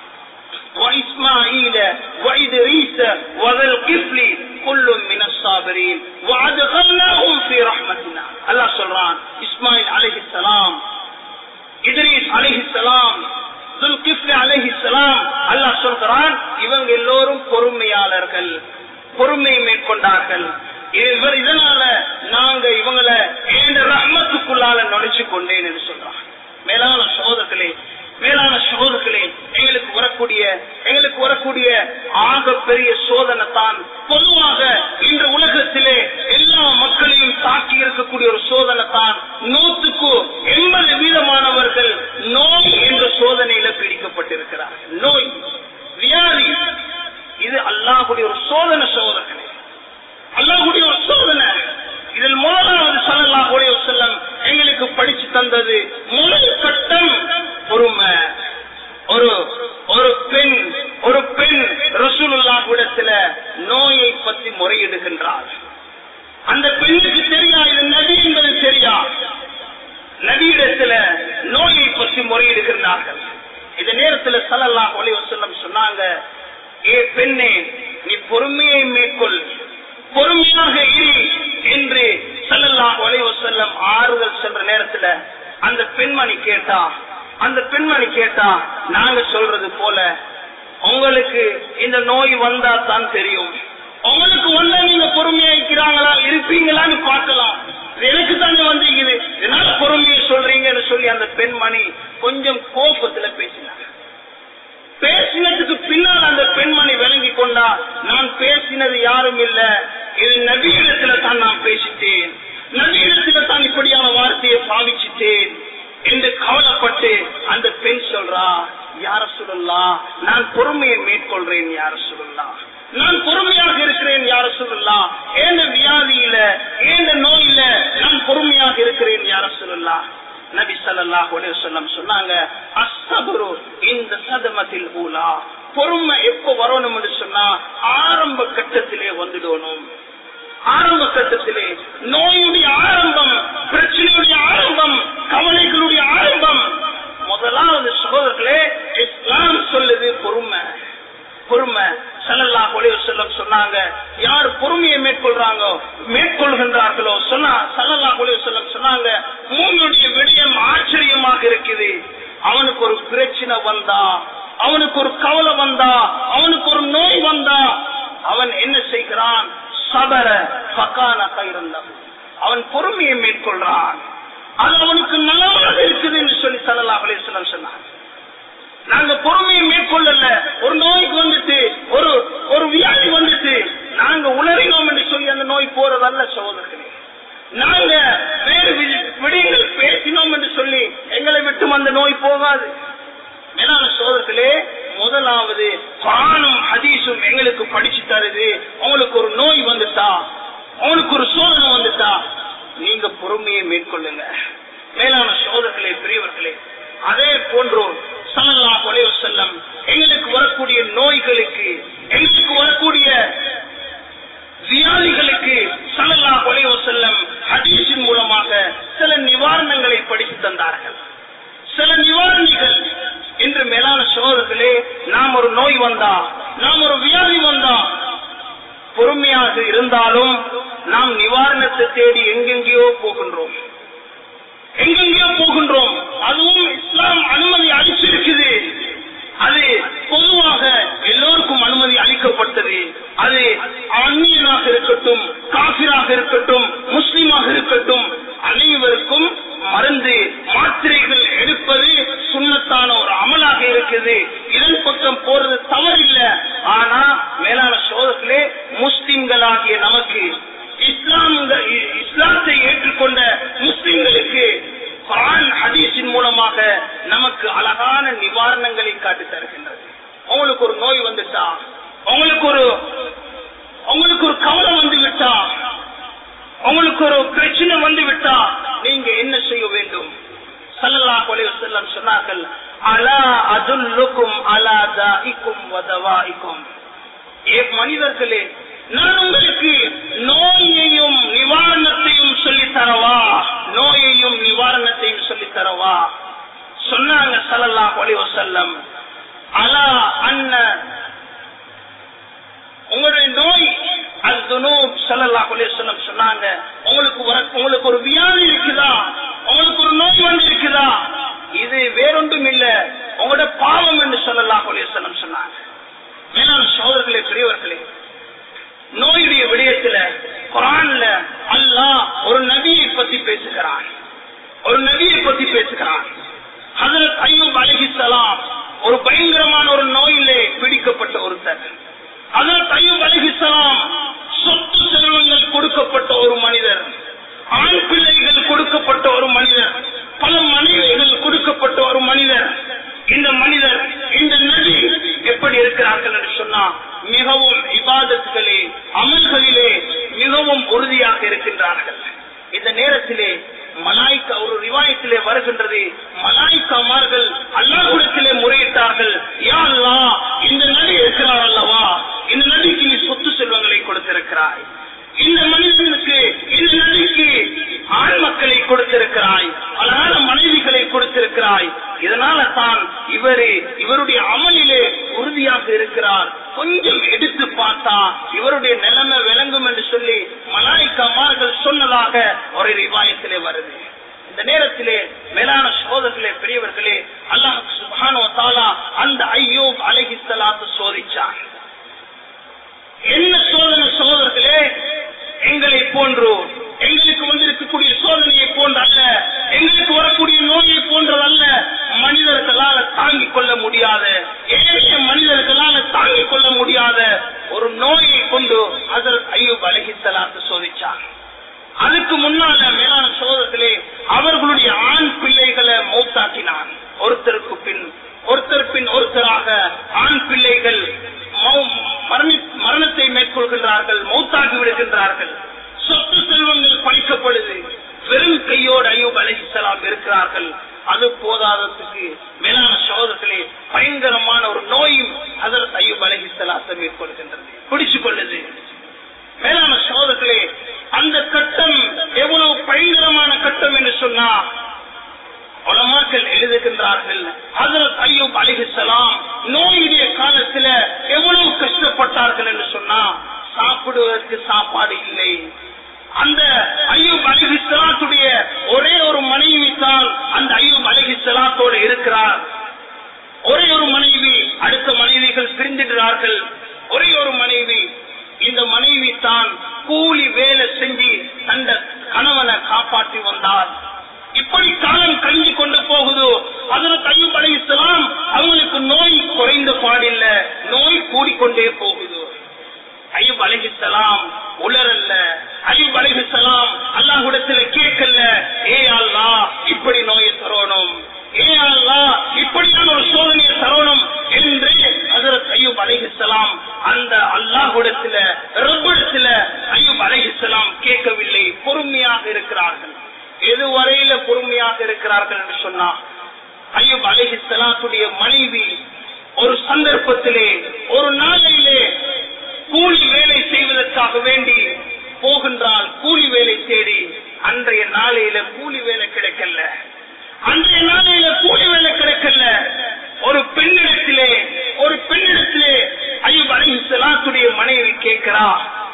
وإسماعيل وإدريس وذا الكفل كل من الصابرين وأدخلناهم في رحمتنا الله சொல்றான் இஸ்மாயில் அலைஹிஸ்ஸலாம் இத்ரீஸ் அலைஹிஸ்ஸலாம் துல்கிஃப்லி அலைஹிஸ்ஸலாம் அல்லாஹ் சொல்கிறான் இவங்க எல்லோரும் பொறுமையாளர்கள் பொறுமை மேற்கொண்டார்கள் இவர் இதனால நாங்க இவங்களை இந்த ரஹ்மத்துக்குள்ளால நுழைச்சு கொண்டேன் என்று சொல்றான் மேலான சகோதரர்களே மேலான சகோதரர்களே எங்களுக்கு வரக்கூடிய எங்களுக்கு வரக்கூடிய ஆக பெரிய சோதனை தான் பொதுவாக இந்த உலகத்திலே எல்லா மக்களையும் தாக்கி இருக்கக்கூடிய ஒரு சோதனை தான் நூற்றுக்கு எண்பது வீதமானவர்கள் நோய் என்ற சோதனையில பிடிக்கப்பட்டிருக்கிறார் நோய் வியாதி இது அல்லாஹுடைய ஒரு சோதனை சோதனை அல்லாஹுடைய ஒரு சோதனை இதில் முதலாவது சல்லாஹுடைய செல்லம் எங்களுக்கு படிச்சு தந்தது முதல் கட்டம் பொறுமை ஒரு ஒரு பெண் ஒரு பெண் ரசூலுல்லாஹ்விடத்துல நோயை பற்றி முறையிடுகின்றார் அந்த பெண்ணுக்கு தெரியா இது நபி என்பது தெரியா நபியிடத்துல நோயை பற்றி முறையிடுகின்றார்கள் இந்த நேரத்துல சல்லல்லாஹு அலைஹி வஸல்லம் சொன்னாங்க ஏ பெண்ணே நீ பொறுமையை மேற்கொள் பொறுமையாக இரு என்று சல்லல்லாஹு அலைஹி வஸல்லம் ஆறுதல் சென்ற நேரத்துல அந்த பெண்மணி கேட்டா அந்த பெண்மணி கேட்டா நாங்க சொல்றது போல உங்களுக்கு இந்த நோய் வந்தா தான் தெரியும் உங்களுக்கு வந்தா நீங்க பொறுமையா இருக்கிறாங்களா இருப்பீங்களான்னு பார்க்கலாம் இது எனக்கு தானே வந்தீங்க என்னால பொறுமையை சொல்றீங்கன்னு சொல்லி அந்த பெண்மணி கொஞ்சம் கோபத்துல பேசினாங்க பேசினதுக்கு பின்னால் அந்த பெண்மணி விளங்கி கொண்டா நான் பேசினது யாரும் இல்ல இது நபியிடத்துல தான் நான் பேசிட்டேன் நபியிடத்துல தான் இப்படியான வார்த்தையை பாவிச்சிட்டேன் என்று கவலைப்பட்டு அந்த பெண் சொல்றா யார சொல்லலாம் நான் பொறுமையை மேற்கொள்றேன் யார சொல்லலாம் நான் பொறுமையாக இருக்கிறேன் யார சொல்லலாம் ஏந்த வியாதியில ஏந்த நோயில நான் பொறுமையாக இருக்கிறேன் யார சொல்லலாம் நபி ஸல்லல்லாஹு அலைஹி வஸல்லம் சொன்னாங்க அஸ்ஸபரு இந்த சதமத்தில் ஊலா பொறுமை எப்ப வரணும் என்று சொன்னா ஆரம்ப கட்டத்திலே வந்துடணும் ஆரம்ப கட்டத்திலே நோயுடைய ஆரம்பம் பிரச்சனையுடைய ஆரம்பம் கவலைகளுடைய ஆரம்பம் முதலாவது சகோதரர்களே இஸ்லாம் சொல்லுது பொறுமை பொறுமை சல்லல்லா ஒளிவு செல்லம் சொன்னாங்க யார் பொறுமையை மேற்கொள்றாங்க மேற்கொள்கின்றார்களோ சொன்னா சல்லல்லா ஒளிவு செல்லம் சொன்னாங்க மூணுடைய விடயம் ஆச்சரியமாக இருக்குது அவனுக்கு ஒரு பிரச்சனை வந்தா அவனுக்கு ஒரு கவலை வந்தா அவனுக்கு ஒரு நோய் வந்தா அவன் என்ன செய்கிறான் சபர பக்கான கைரந்தம் அவன் பொறுமையை மேற்கொள்றான் அது அவனுக்கு நலமாக இருக்குது என்று சொல்லி சல்லல்லா ஒளிவு செல்லம் சொன்னாங்க நாங்க பொறுமையை மேற்கொள்ளல ஒரு நோய்க்கு வந்துட்டு ஒரு ஒரு வியாதி வந்துட்டு நாங்க உணரினோம் என்று சொல்லி அந்த நோய் போறதல்ல சகோதரர்களே நாங்க வேறு வி- விடயங்கள் பேசினோம் என்று சொல்லி எங்களை விட்டு அந்த நோய் போகாது மேலான சோதர்களே முதலாவது குரானும் ஹதீஸும் எங்களுக்கு படிச்சு தருது உங்களுக்கு ஒரு நோய் வந்துட்டா உங்களுக்கு ஒரு சோதனை வந்துட்டா நீங்க பொறுமையை மேற்கொள்ளுங்க மேலான சோதர்களே பெரியவர்களே அதே போன்று சல்லல்லாஹு அலைஹி வஸல்லம் எங்களுக்கு வரக்கூடிய நோய்களுக்கு எங்களுக்கு வரக்கூடிய வியாதிகளுக்கு சல்லல்லாஹு அலைஹி வஸல்லம் ஹதீஸின் மூலமாக சில நிவாரணங்களை படித்து தந்தார்கள் சில நிவாரணிகள் இன்று மேலான சோதர்களே நாம் ஒரு நோய் வந்தா நாம் ஒரு வியாதி வந்தா பொறுமையாக இருந்தாலும் நாம் நிவாரணத்தை தேடி எங்கெங்கேயோ போகின்றோம் எங்கெங்கேயோ போகின்றோம் அதுவும் இஸ்லாம் அனுமதி அளிச்சிருக்குது அது பொதுவாக எல்லோருக்கும் அனுமதி அளிக்கப்பட்டது அது அந்நியனாக இருக்கட்டும் காபிராக இருக்கட்டும் முஸ்லிமாக இருக்கட்டும் அனைவருக்கும் மருந்து மாத்திரைகள் எடுப்பது சுண்ணத்தான ஒரு அமலாக இருக்குது இதன் பக்கம் போறது தவறில்லை ஆனா மேலான சோதத்திலே முஸ்லிம்களாகிய நமக்கு இஸ்லாம் இஸ்லாத்தை ஏற்றுக்கொண்ட முஸ்லிம்களுக்கு குரான் ஹதீஸின் மூலமாக நமக்கு அழகான நிவாரணங்களை காட்டி தருகின்றது உங்களுக்கு ஒரு நோய் வந்துட்டா உங்களுக்கு ஒரு உங்களுக்கு ஒரு கவலை வந்து விட்டா உங்களுக்கு ஒரு பிரச்சனை வந்து விட்டா நீங்க என்ன செய்ய வேண்டும் சல்லல்லாஹு அலைஹி வஸல்லம் சொன்னார்கள் அலா அதுல்லுக்கும் அலா தாஇக்கும் வதவாஇக்கும் ஏ மனிதர்களே நான் உங்களுக்கு நோயையும் நிவாரணத்தையும் சொல்லி தரவா நோயையும் நிவாரணத்தையும் சொல்லி தரவா சொன்னாங்க சல்லல்லாஹு அலைஹி வஸல்லம் அலா அன்ன உங்களுடைய நோய் அல்துனூப் ஸல்லல்லாஹு அலைஹி வஸல்லம் சொன்னாங்க உங்களுக்கு வர- உங்களுக்கு ஒரு வியாதி இருக்குதா உங்களுக்கு ஒரு நோய் வந்து இருக்குதா இது வேறொன்றும் இல்ல உங்களோட பாவம் என்று ஸல்லல்லாஹு அலைஹி வஸல்லம் சொன்னாங்க மேலான சோதர்களே பெரியவர்களே நோயுடைய விடயத்துல குரான்ல அல்லாஹ் ஒரு நபியை பத்தி பேசுகிறான் ஒரு நபியை பத்தி பேசுகிறான் ஹசரத் ஐயூப் அலிஹிசலாம் ஒரு பயங்கரமான ஒரு நோயிலே பிடிக்கப்பட்ட ஒருத்தர் ஹசரத் ஐயூப் அலிஹிசலாம் சொத்து செல்வங்கள் கொடுக்கப்பட்ட ஒரு மனிதர் ஆண் பிள்ளைகள் கொடுக்கப்பட்ட ஒரு மனிதர் பல மனைவிகள் கொடுக்கப்பட்ட ஒரு மனிதர் இந்த மனிதர் இந்த நபி எப்படி இருக்கிறார்கள் என்று சொன்னா மிகவும் இபாதத்துகளே அமல்களிலே மிகவும் உறுதியாக இருக்கின்றார்கள் இந்த நேரத்திலே மலாய்க்கா ஒரு ரிவாயத்திலே வருகின்றது மலாய்க்காமார்கள் அல்லாஹ்விடத்திலே முறையிட்டார்கள் யா அல்லாஹ் இந்த நபி இருக்கிறார் அல்லவா இந்த நபிக்கு நீ சொத்து செல்வங்களை கொடுத்திருக்கிறாய் இந்த மனிதனுக்கு இந்த நபிக்கு ஆண் மக்களை கொடுத்திருக்கிறாய் அழகான மனைவிகளை கொடுத்திருக்கிறாய் இதனால தான் இவரு இவருடைய அமலிலே உறுதியாக இருக்கிறார் கொஞ்சம் எடுத்து பார்த்தா இவருடைய நிலைமை விளங்கும் என்று சொல்லி மலாய்க்கமார்கள் சொன்னதாக ஒரு ரிவாயத்திலே வருது இந்த நேரத்திலே மேலான சோதர்களே பெரியவர்களே எங்களை போன்று எங்களுக்கு வந்திருக்கக்கூடிய சோதனையை போன்று அல்ல எங்களுக்கு வரக்கூடிய நோயை போன்றதல்ல மனிதர்களால தாங்கிக் கொள்ள முடியாத ஏழைய மனிதர்களால தாங்கிக் கொள்ள முடியாத ஒரு நோயை கொண்டு அதற்கு ஐயூப் அழகித்தலாத்து சோதிச்சார் அதுக்கு முன்னால மேலான சோதத்திலே அவர்களுடைய ஆண் பிள்ளைகளை மௌத்தாக்கினான் ஒருத்தருக்கு பின் ஒருத்தர் பின் ஒருத்தராக ஆண் பிள்ளைகள் மௌ- மரணி- மரணத்தை மேற்கொள்கின்றார்கள் மௌத்தாகி விடுகின்றார்கள் சொத்து செல்வங்கள் பழிக்கப்படுது வெறும் கையோடு ஐயூப் அலைஹிஸ்ஸலாம் இருக்கிறார்கள் அது போதாததுக்கு மேலான சோதத்திலே பயங்கரமான ஒரு நோயும் அதற்கு ஐயூப் அலைஹிஸ்ஸலாத்தை மேற்கொள்கின்றது பிடிச்சு கொள்ளுது மேலான சோதத்திலே அந்த கட்டம் எவ்வளவு பயங்கரமான கட்டம் என்று சொன்னா உலமாக்கள் எழுதுகின்றார்கள் ஹசரத் ஐயூப் அலிஹிசலாம் நோயுடைய காலத்துல எவ்வளவு கஷ்டப்பட்டார்கள் என்று சொன்னா சாப்பிடுவதற்கு சாப்பாடு இல்லை அந்த ஐயூப் அலிஹிசலாத்துடைய ஒரே ஒரு மனைவி தான் அந்த ஐயூப் அலிஹிசலாத்தோடு இருக்கிறார் ஒரே ஒரு மனைவி அடுத்த மனைவிகள் பிரிந்திடுறார்கள் ஒரே ஒரு மனைவி இந்த மனைவி தான் கூலி வேலை செஞ்சு தந்த கணவனை காப்பாற்றி வந்தார் இப்படி காலம் கழிஞ்சு கொண்டு போகுது அதுல தையும் அலைக்கலாம் அவங்களுக்கு நோய் குறைந்த பாடில்ல நோய் கூடிக்கொண்டே போகுது ஐயூப் அலைஹிஸ்ஸலாம் உலரல்ல ஐயூப் அலைஹிஸ்ஸலாம் அல்லாஹ்விடத்துல கேட்கல ஏ அல்லாஹ் இப்படி நோயை தரணும் ஏ அல்லாஹ் இப்படியான ஒரு சோதனையை தரணும் என்று ஹஜரத் ஐயூப் அலைஹிஸ்ஸலாம் அந்த அல்லாஹ்விடத்துல ரப்பிடத்துல ஐயூப் அலைஹிஸ்ஸலாம் கேட்கவில்லை பொறுமையாக இருக்கிறார்கள் எதுவரையில பொறுமையாக இருக்கிறார்கள் என்று சொன்னா ஐயூப் அலைஹிஸ்ஸலாத்துடைய மனைவி ஒரு சந்தர்ப்பத்திலே ஒரு நாளையிலே கூலி வேலை செய்வதற்காக வேண்டி போகின்றால் கூலி வேலை தேடி அன்றைய நாளையில கூலி வேலை கிடைக்கல அன்றைய நாளையில கூலி வேலை கிடைக்கல ஒரு பெண்ணிடத்திலே ஒரு பெண்ணிடத்திலே ஐயூப் அலைஹிஸ்ஸலாத்துடைய மனைவி கேட்கிறா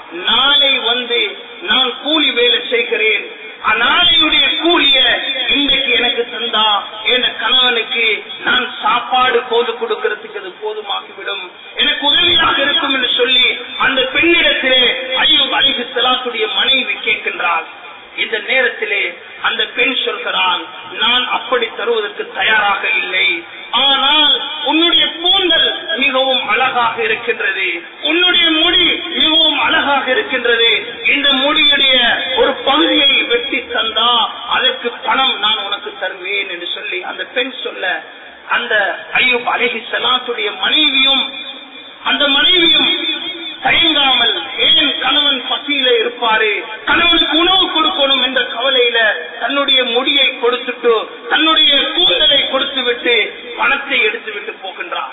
நாளை வந்து நான் கூலி வேலை செய்கிறேன் நாளையுடைய கூலிய இன்றைக்கு எனக்கு தந்தா என் கணவனுக்கு நான் சாப்பாடு போது கொடுக்கறதுக்கு அது போதுமாகிவிடும் எனக்கு உதவியாக இருக்கும் என்று சொல்லி அந்த பெண்ணிடத்திலே ஐயூப் அலிஹி சலாத்துடைய மனைவி கேட்கின்றாள் இந்த நேரத்திலே அந்த பெண் சொல்கிறான் நான் அப்படி தருவதற்கு தயாராக இல்லை ஆனால் உன்னுடைய கூந்தல் மிகவும் அழகாக இருக்கின்றது உன்னுடைய முடி மிகவும் அழகாக இருக்கின்றது இந்த முடியுடைய ஒரு பகுதியை வெட்டி தந்தா அதற்கு பணம் நான் உனக்கு தருவேன் என்று சொல்லி அந்த பெண் சொல்ல அந்த ஐயூப் அழகி சலாத்துடைய மனைவியும் அந்த மனைவியும் தயங்காமல் ஏன் கணவன் பசியில இருப்பாரு கணவனுக்கு உணவு கொடுக்கணும் என்ற கவலையில தன்னுடைய முடியை கொடுத்துட்டு தன்னுடைய கூந்தலை கொடுத்து விட்டு பணத்தை எடுத்து விட்டு போகின்றார்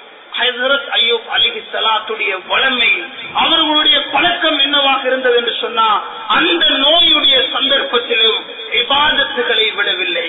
ஹசரத் ஐயூப் அலிஹி சலாத்துடைய வளமை அவர்களுடைய பழக்கம் என்னவாக இருந்தது என்று சொன்னா அந்த நோயுடைய சந்தர்ப்பத்திலும் இபாதத்துகளை விடவில்லை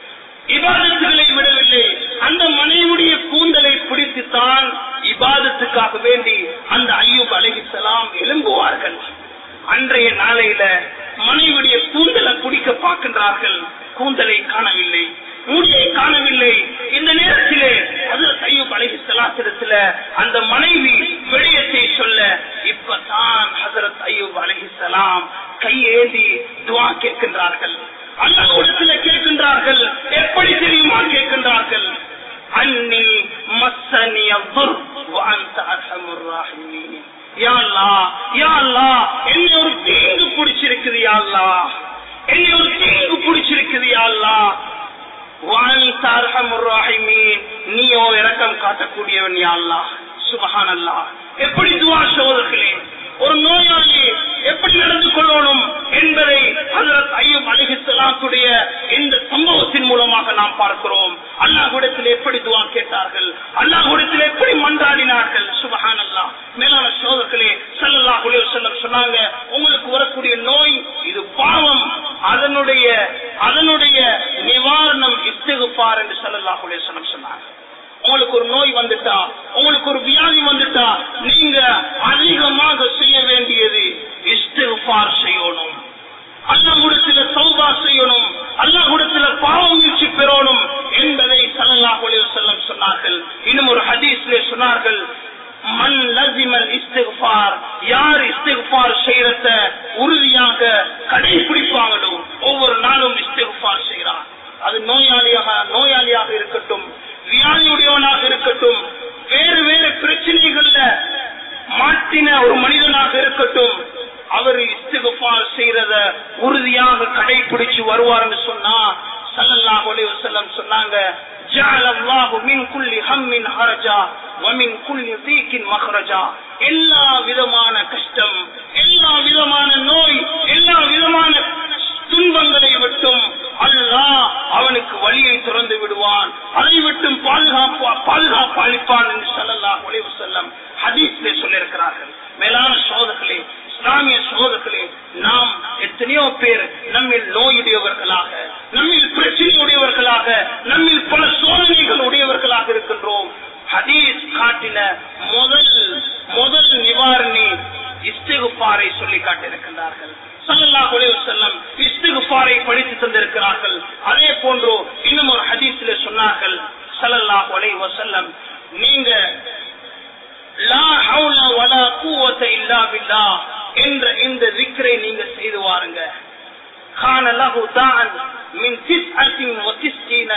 இபாதத்துகளை விடவில்லை அந்த மனைவியுடைய கூந்தலை பிடித்துத்தான் இபாதத்துக்காக வேண்டி அந்த ஐயூப் அலைஹிஸ்ஸலாம் எழும்புவார்கள் அன்றைய நாளையில மனைவியுடைய கூந்தலை பிடிக்க பார்க்கின்றார்கள் கூந்தலை காணவில்லை முடியை காணவில்லை இந்த நேரத்திலே அது ஐயூப் அலைஹிஸ்ஸலாத்திடத்துல அந்த மனைவி விடயத்தை சொல்ல இப்பதான் ஹசரத் ஐயூப் அலைஹிஸ்ஸலாம் கையேந்தி துவா கேட்கின்றார்கள் அல்லாஹ்விடத்துல கேட்கின்றார்கள் எப்படி தெரியுமா கேட்கின்றார்கள் அன்னி மஸ்ஸனி அத்துர் வஅன்த அர்ஹமுர் ராஹிமீன் யா அல்லாஹ் யா அல்லாஹ் என்னை ஒரு தீங்கு பிடிச்சிருக்குது யா அல்லாஹ் என்னை ஒரு தீங்கு பிடிச்சிருக்குது யா அல்லாஹ் வஅன்த அர்ஹமுர் ராஹிமீன் நீயோ இரக்கம் காட்டக்கூடியவன் யா அல்லாஹ் சுப்ஹானல்லாஹ் எப்படி துஆ சோதர்களே ஒரு நோயாளி எப்படி நடந்து கொள்ளணும் என்பதை ஹசரத் ஐயூப் அலிஹிஸ்லாத்துடைய இந்த சம்பவத்தின் மூலமாக நாம் பார்க்கிறோம் அல்லாஹுடத்தில் எப்படி துவா கேட்டார்கள் அல்லாஹுடத்தில் எப்படி மன்றாடினார்கள் சுபஹான் அல்லாஹ் மேலான சோதர்களே சல்லல்லாஹு அலைஹி வஸல்லம் சொன்னாங்க உங்களுக்கு வரக்கூடிய நோய் இது பாவம் அதனுடைய அதனுடைய நிவாரணம் இஸ்திகுபார் என்று சல்லல்லாஹு அலைஹி வஸல்லம் சொன்னாங்க உங்களுக்கு ஒரு நோய் வந்துட்டா உங்களுக்கு ஒரு வியாதி வந்துட்டா நீங்க அதிகமாக செய்ய வேண்டியது இஸ்திஃபார் செய்யணும் அல்லாஹ்விடத்துல தௌபா செய்யணும் அல்லாஹ்விடத்துல பாவ முயற்சி பெறணும் என்பதை ஸல்லல்லாஹு அலைஹி வஸல்லம் சொன்னார்கள் இன்னும் ஒரு ஹதீஸ்ல சொன்னார்கள் மன் லசிமல் இஸ்திஃபார் யார் இஸ்திஃபார் செய்யறத உறுதி காட்டின ஒரு மனிதனாக இருக்கட்டும் அவர் இஸ்திகுபார் செய்யறத உறுதியாக கடைபிடிச்சு வருவார்னு சொன்னா சல்லல்லாஹு அலைஹி வஸல்லம் சொன்னாங்க جعل الله من كل هم هرجا ومن كل ضيق مخرجا எல்லா விதமான கஷ்டம் எல்லா விதமான நோய் எல்லா விதமான துன்பங்களை விட்டும் அல்லாஹ் அவனுக்கு வழியை திறந்து விடுவான் அதை விட்டும் பாதுகாப்பு பாதுகாப்பு அளிப்பான் என்று சொல்லலாம் ஒளிவு செல்லம் ஹதீஸ்லே சொல்லியிருக்கிறார்கள் மேலான சோதர்களே இஸ்லாமிய சோதர்களே நாம் எத்தனையோ பேர் நம்மில் நோயுடையவர்களாக நம்மில் பிரச்சனையுடையவர்களாக நம்மில் பல சோதனைகள் உடையவர்களாக இருக்கின்றோம் ஹதீஸ் காட்டின முதல் முதல் நிவாரணி இஸ்திகுபாரை சொல்லி காட்டியிருக்கின்றார்கள் சல்லல்லாஹு அலைஹி வஸல்லம் இஸ்திகுபாரை படித்து தந்திருக்கிறார்கள் அதே போன்று இன்னும் ஒரு ஹதீஸிலே சொன்னார்கள் சல்லல்லாஹு அலைஹி வஸல்லம் நீங்க லா ஹவுல வலா குவத இல்லா பில்லாஹ் என்ற இந்த திக்ரை நீங்க செய்து வாருங்க கான லஹு தான் மின் திஸ்அத்தின் வ திஸ்ஈன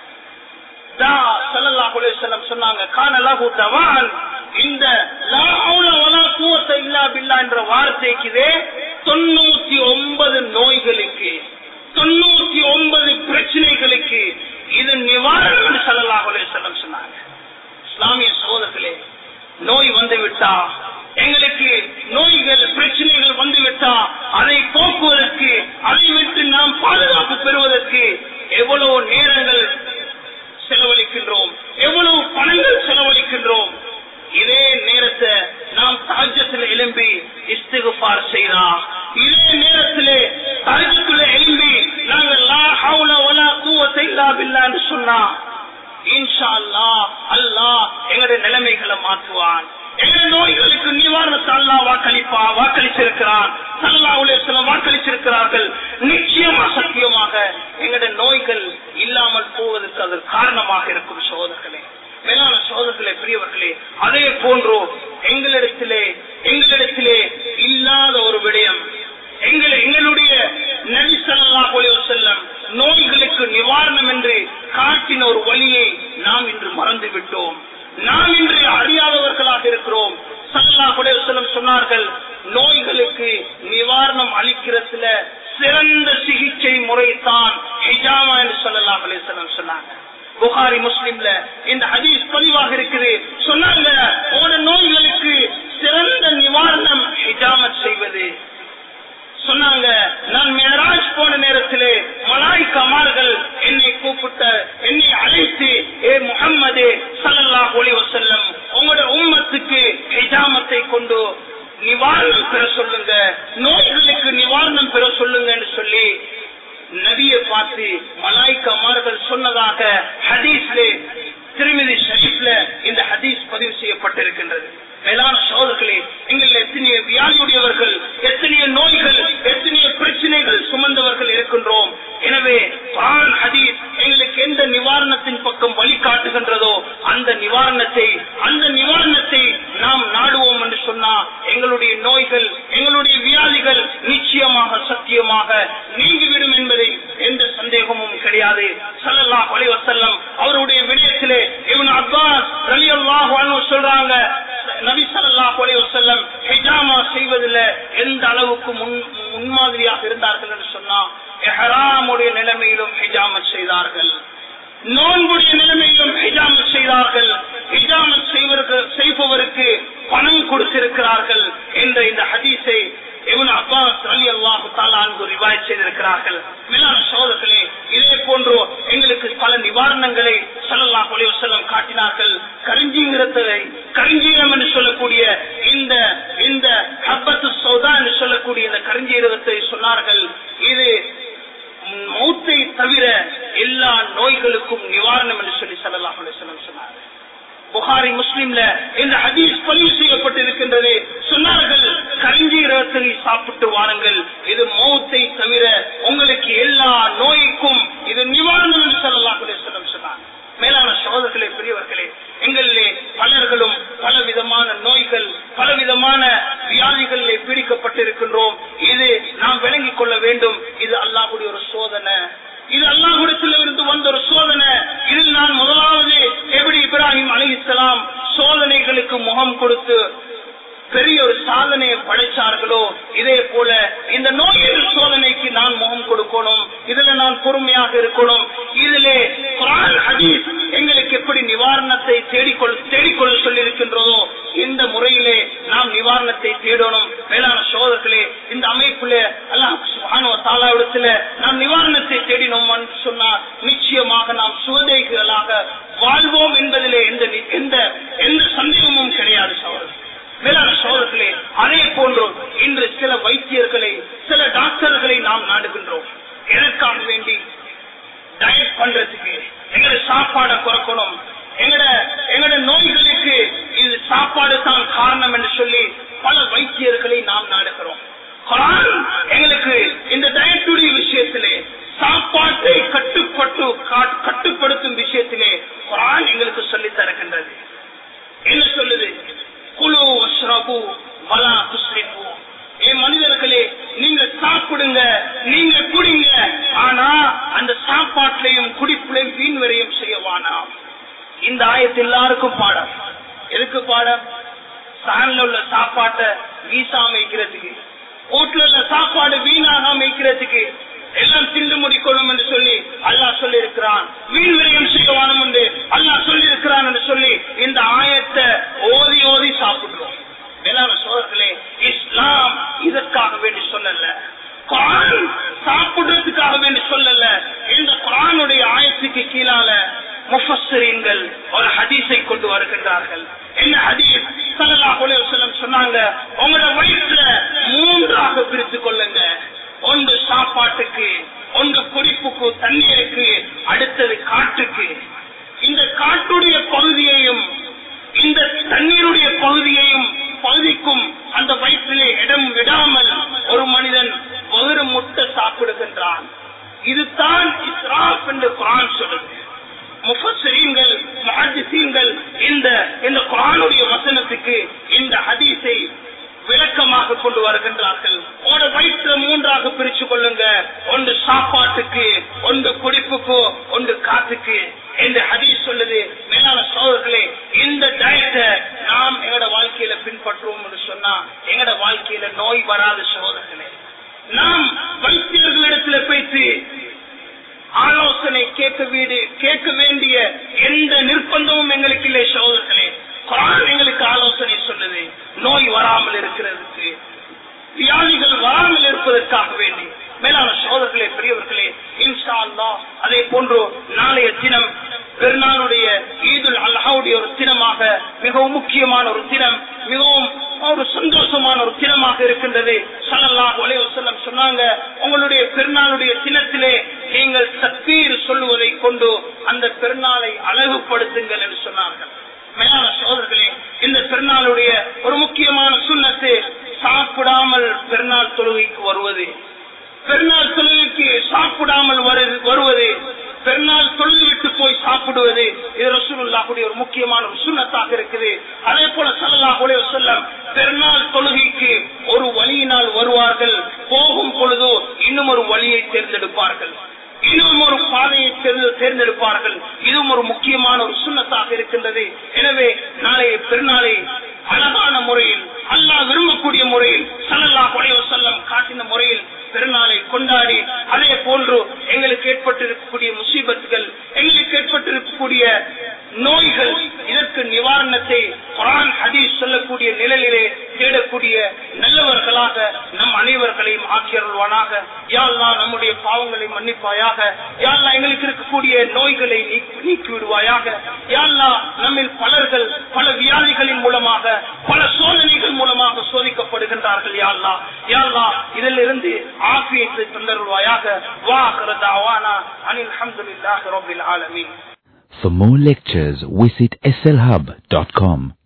தா ஸல்லல்லாஹு அலைஹி வஸல்லம் சொன்னாங்க கான லஹு தவான் இந்த லா ஹவுல வலா குவத இல்லா பில்லாஹ் என்ற வார்த்தைக்குதே தொண்ணூத்தி ஒன்பது நோய்களுக்கு தொண்ணூத்தி ஒன்பது பிரச்சனைகளுக்கு இது நிவாரணம் என்று ஸல்லல்லாஹு அலைஹி வஸல்லம் சொன்னாங்க இஸ்லாமிய சகோதரர்களே நோய் வந்து விட்டா எங்களுக்கு நோய்கள் பிரச்சனைகள் வந்து விட்டா அதை போக்குவதற்கு அதை விட்டு நாம் பாதுகாப்பு பெறுவதற்கு எவ்வளவு நேரங்கள் செலவழிக்கின்றோம் எவ்வளவு பணங்கள் செலவழிக்கின்றோம் இதே நேரத்தை நாம் தாஜத்தில் எழும்பி இஸ்திகுபார் செய்தா இதே நேரத்திலே தாஜத்துல எழும்பி நாங்கள் லா ஹவுல வலா குவத்தை இல்லா பில்லான்னு சொன்னா இன்ஷா அல்லாஹ் அல்லாஹ் எங்களுடைய நிலைமைகளை மாற்றுவான் எங்களுடைய நோய்களுக்கு நிவாரணத்தை அல்லாஹ் வாக்களிப்பா வாக்களிச்சிருக்கிறான் சல்லாவுலே சில வாக்களிச்சிருக்கிறார்கள் நிச்சயமா சத்தியமாக எங்களுடைய நோய்கள் இல்லாமல் போவதற்கு அது காரணமாக இருக்கும் சோதர்களே மேலான சோதர்களே பெரியவர்களே அதே போன்றோ எங்களிடத்திலே எங்களிடத்திலே இல்லாத ஒரு விடயம் எங்களை எங்களுடைய நபி ஸல்லல்லாஹு அலைஹி வஸல்லம் நோய்களுக்கு நிவாரணம் என்று காட்டின ஒரு வழியை நாம் இன்று மறந்து விட்டோம் நாம் இன்று அறியாதவர்களாக இருக்கிறோம் ஸல்லல்லாஹு அலைஹி வஸல்லம் சொன்னார்கள் நோய்களுக்கு நிவாரணம் அளிக்கிறதுல சிறந்த சிகிச்சை முறை தான் ஹிஜாமா என்று ஸல்லல்லாஹு அலைஹி வஸல்லம் சொன்னாங்க புகாரி முஸ்லிம்ல இந்த ஹதீஸ் பதிவாக இருக்குது சொன்னாங்க உங்களோட நோய்களுக்கு சிறந்த நிவாரணம் ஹிஜாமத் செய்வது சொன்னாங்க நான் மேராஜ் போன நேரத்திலே மலாய்க்கமார்கள் என்னை கூப்பிட்ட என்னை அழைத்து ஏ முகம்மதே சல்லல்லாஹு அலைஹி வஸல்லம் உங்களோட உம்மத்துக்கு ஹிஜாமத்தை கொண்டு நிவாரணம் பெற சொல்லுங்க நோய்களுக்கு நிவாரணம் பெற சொல்லுங்கன்னு சொல்லி நபியை பார்த்து மலாய்க்கமார்கள் சொன்னதாக ஹதீஸ்லே திருமதி ஷரீஃப்ல இந்த ஹதீஸ் பதிவு செய்யப்பட்டிருக்கின்றது மேலான சோதர்களே எங்கள் எத்தனைய வியாதியுடையவர்கள் எத்தனைய நோய்கள் எத்தனைய பிரச்சனைகள் சுமந்தவர்கள் இருக்கின்றோம் எனவே குரான் ஹதீஸ் எங்களுக்கு எந்த நிவாரணத்தின் பக்கம் வழிகாட்டுகின்றதோ அந்த நிவாரணத்தை அந்த நிவாரணத்தை நாம் நாடுவோம் என்று சொன்னா எங்களுடைய நோய்கள் எங்களுடைய வியாதிகள் நிச்சயமாக சத்தியமாக நீங்கிவிடும் என்பதை எந்த சந்தேகமும் கிடையாது சல்லல்லாஹு அலைஹி வஸல்லம் அவருடைய விடயத்திலே இவன் அப்பாஸ் ரலியல்லாஹு அன்ஹு சொல்றாங்க நபி ஸல்லல்லாஹு அலைஹி வஸல்லம் ஹிஜாமா செய்வதில் எந்த அளவுக்கு முன் முன்மாதிரியாக இருந்தார்கள் என்று சொன்னா எஹராமுடைய நிலைமையிலும் ஹிஜாமத் செய்தார்கள் நோன்புடைய நிலைமையிலும் ஹிஜாமத் செய்தார்கள் ஹிஜாமத் செய்வருக்கு செய்பவருக்கு பணம் கொடுத்திருக்கிறார்கள் என்ற இந்த ஹதீஸை இவன் அப்பாஸ் அலி அல்லாஹு தாலான்கு ரிவாய் செய்திருக்கிறார்கள் மேலான சோதர்களே இதே போன்று எங்களுக்கு பல நிவாரணங்களை சல்லல்லாஹு அலைஹி வஸல்லம் காட்டினார்கள் கரிஞ்சீரத்தை கரிஞ்சீரம் என்று சொல்லக்கூடிய இந்த இந்த ஹப்பத்து சௌதா என்று சொல்லக்கூடிய இந்த கரிஞ்சீரகத்தை சொன்னார்கள் இது மௌத்தை தவிர எல்லா நோய்களுக்கும் நிவாரணம் என்று சொல்லி சல்லல்லாஹு அலைஹி வஸல்லம் சொன்னார்கள் புகாரி முஸ்லிம்ல இந்த ஹதீஸ் பதிவு செய்யப்பட்டிருக்கின்றது சொன்னார்கள் கரிஞ்சீரகத்தை சாப்பிட்டு வாருங்கள் இது மௌத்தை தவிர உங்களுக்கு எல்லா நோய்க்கும் இது நிவாரணம் என்று சொல்லலாம் சொன்னாங்க மேலான சகோதரர்களே பெரியவர்களே எங்களிலே பலர்களும் பல விதமான நோய்கள் பல விதமான வியாதிகளிலே பீடிக்கப்பட்டிருக்கின்றோம் இது நாம் விளங்கிக் கொள்ள வேண்டும் இது அல்லாஹுடைய ஒரு சோதனை இது அல்லாஹுடத்தில் இருந்து வந்த ஒரு சோதனை இதில் நான் முதலாவது எப்படி இப்ராஹிம் அலி இஸ்லாம் சோதனைகளுக்கு முகம் கொடுத்து பெரிய சாதனையை படைச்சார்களோ இதே போல இந்த நோயின் சோதனைக்கு நான் முகம் கொடுக்கணும் இதுல நான் பொறுமையாக இருக்கணும் இதிலே குரான் ஹதீஸ் எங்களுக்கு எப்படி நிவாரணத்தை தேடிக்கொள் தேடிக்கொள்ள சொல்லியிருக்கின்றதோ இந்த முறையிலே நாம் நிவாரணத்தை தேடணும் வேளாண் சோதர்களே இந்த அமைப்புல அல்லாஹ் சுப்ஹானஹு வ தஆலாவிடத்துல நாம் நிவாரணத்தை தேடினோம் என்று சொன்னால் நிச்சயமாக நாம் சுவதேகிகளாக வாழ்வோம் என்பதிலே எந்த நி- எந்த எந்த சந்தேகமும் கிடையாது சோதரர் மேலான சோதர்களே அதே போன்று இன்று சில வைத்தியர்களை சில டாக்டர்களை நாம் நாடுகின்றோம் எதற்காக வேண்டி டயட் பண்றதுக்கு எங்கட சாப்பாடை குறைக்கணும் எங்கட எங்கட நோய்களுக்கு இது சாப்பாடு தான் காரணம் என்று சொல்லி பல வைத்தியர்களை நாம் நாடுகிறோம் குரான் எங்களுக்கு இந்த டயட்டுடைய விஷயத்திலே சாப்பாட்டை கட்டுப்பட்டு கா- கட்டுப்படுத்தும் விஷயத்திலே குரான் எங்களுக்கு சொல்லித் தருகின்றது என்ன சொல்லுது குழு வஷ்ரபு வலா துஸ்ரிஃபு ஏ மனிதர்களே நீங்க சாப்பிடுங்க நீங்க குடிங்க ஆனா அந்த சாப்பாட்டிலையும் குடிப்பிலையும் வீண் விரயம் செய்யவானா இந்த ஆயத்து எல்லாருக்கும் பாடம் எதுக்கு பாடம் சான்ல உள்ள சாப்பாட்டை வீசாம வைக்கிறதுக்கு வீட்டுல உள்ள சாப்பாடு வீணாகாம வைக்கிறதுக்கு எல்லாம் திண்டு முடிக்கணும் என்று சொல்லி அல்லாஹ் சொல்லி இருக்கிறான் வீண் விரயம் செய்யவானம் என்று அல்லாஹ் சொல்லி இருக்கிறான் என்று சொல்லி இந்த ஆயத்தை ஓதி ஓதி சாப்பிடுறோம் மேலான சோதர்களே இஸ்லாம் இதற்காக வேண்டி சொல்லல குரான் சாப்பிடுறதுக்காக வேண்டி சொல்லல இந்த குரானுடைய ஆயத்துக்கு கீழால முஃபஸ்ஸரீன்கள் ஒரு ஹதீஸை கொண்டு வருகின்றார்கள் என்ன ஹதீஸ் ஸல்லல்லாஹு அலைஹி வஸல்லம் சொன்னாங்க உங்களோட வயிற்றுல மூன்றாக பிரித்துக் கொள்ளுங்க ஒன்று சாப்பாட்டுக்கு ஒன்று குடிப்புக்கு தண்ணீருக்கு அடுத்தது காற்றுக்கு இந்த காட்டுடைய பகுதியையும் இந்த தண்ணீருடைய பகுதியையும் பகுதிக்கும் அந்த வயிற்றிலே இடம் விடாமல் ஒரு மனிதன் ஒரு முட்டை சாப்பிடுகின்றான் இதுதான் இஸ்ராப் என்று குரான் சொல்லுது முஃபஸ்ஸரீன்கள் முஹத்திஸீன்கள் இந்த இந்த குரானுடைய வசனத்துக்கு இந்த ஹதீஸை விளக்கமாக கொண்டு வருகின்றார்கள் ஒரு வயிற்று மூன்றாக பிரிச்சு கொள்ளுங்க ஒன்று சாப்பாட்டுக்கு ஒன்று குடிப்புக்கு ஒன்று காத்துக்கு என்று ஹதீஸ் சொல்லுது மேலான சோதர்களே இந்த டயட்டை நாம் எங்கட வாழ்க்கையில பின்பற்றுவோம் என்று சொன்னா எங்கட வாழ்க்கையில நோய் வராத சோதர்களே நாம் வைத்தியர்களிடத்துல போய்த்து ஆலோசனை கேட்க வீடு கேட்க வேண்டிய எந்த நிர்பந்தமும் எங்களுக்கு இல்லை சோதர்களே குரான் எங்களுக்கு ஆலோசனை சொல்லுது நோய் வராமல் இருக்கிறதுக்கு வியாதிகள் வராமல் இருப்பதற்காக வேண்டி மேலான சோதர்களே பெரியவர்களே இன்ஷா அல்லாஹ் அதே போன்று நாளைய தினம் பெருநாளுடைய ஈதுல் அல்லாஹுடைய ஒரு தினமாக மிகவும் முக்கியமான ஒரு தினம் மிகவும் ஒரு சந்தோஷமான ஒரு தினமாக இருக்கின்றது ஸல்லல்லாஹு அலைஹி வஸல்லம் சொன்னாங்க உங்களுடைய பெருநாளுடைய தினத்திலே நீங்கள் தக்பீர் சொல்லுவதை கொண்டு அந்த பெருநாளை அழகுபடுத்துங்கள் என்று சொன்னார்கள் மேலான சோதர்களே இந்த பெருநாளுடைய ஒரு முக்கியமான சுண்ணத்து சாப்பிடாமல் பெருநாள் தொழுகைக்கு வருவது பெருநாள் தொழுகைக்கு சாப்பிடாமல் வருது- வருவது பெருநாள் தொழுது விட்டு போய் சாப்பிடுவது இது ரசூலுல்லாஹுடைய ஒரு முக்கியமான ஒரு சுண்ணத்தாக இருக்குது அதே போல ஸல்லல்லாஹு அலைஹி வஸல்லம் பெருநாள் தொழுகைக்கு ஒரு வழியினால் வருவார்கள் போகும் பொழுதோ இன்னும் ஒரு வழியை தேர்ந்தெடுப்பார்கள் இன்னும் ஒரு பாதையை தேர்ந்து- தேர்ந்தெடுப்பார்கள் இதுவும் ஒரு முக்கியமான ஒரு சுண்ணத்தாக இருக்கின்றது எனவே நாளைய பெருநாளை அழகான முறையில் அல்லாஹ் விரும்பக்கூடிய முறையில் ஸல்லல்லாஹு அலைஹி வஸல்லம் காட்டின முறையில் பெருநாளை கொண்டாடி அதே போன்று எங்களுக்கு ஏற்பட்டிருக்கக்கூடிய முசீபத்துகள் எங்களுக்கு ஏற்பட்டிருக்கக்கூடிய நோய்கள் இதற்கு நிவாரணத்தை குரான் ஹதீஸ் சொல்லக்கூடிய நிலையிலே தேடக்கூடிய நல்லவர்களாக நம் அனைவர்களையும் ஆக்கியருள்வானாக யாழ்லா நம்முடைய பாவங்களை மன்னிப்பாயாக யாழ்லா எங்களுக்கு இருக்கக்கூடிய நோய்களை நீக்கி- நீக்கி விடுவாயாக யாழ்லா நம்மில் பலர்கள் பல வியாதிகளின் மூலமாக பல சோதனைகள் மூலமாக சோதிக்கப்படுகின்றார்கள் யாழ்லா யாழ்லா இதிலிருந்து ஆபியத்தை தந்தருள்வாயாக வாஹரதாவானா அனில் அல்ஹம்துலில்லாஹி ரப்பில் ஆலமீன் For more lectures, visit slhub.com.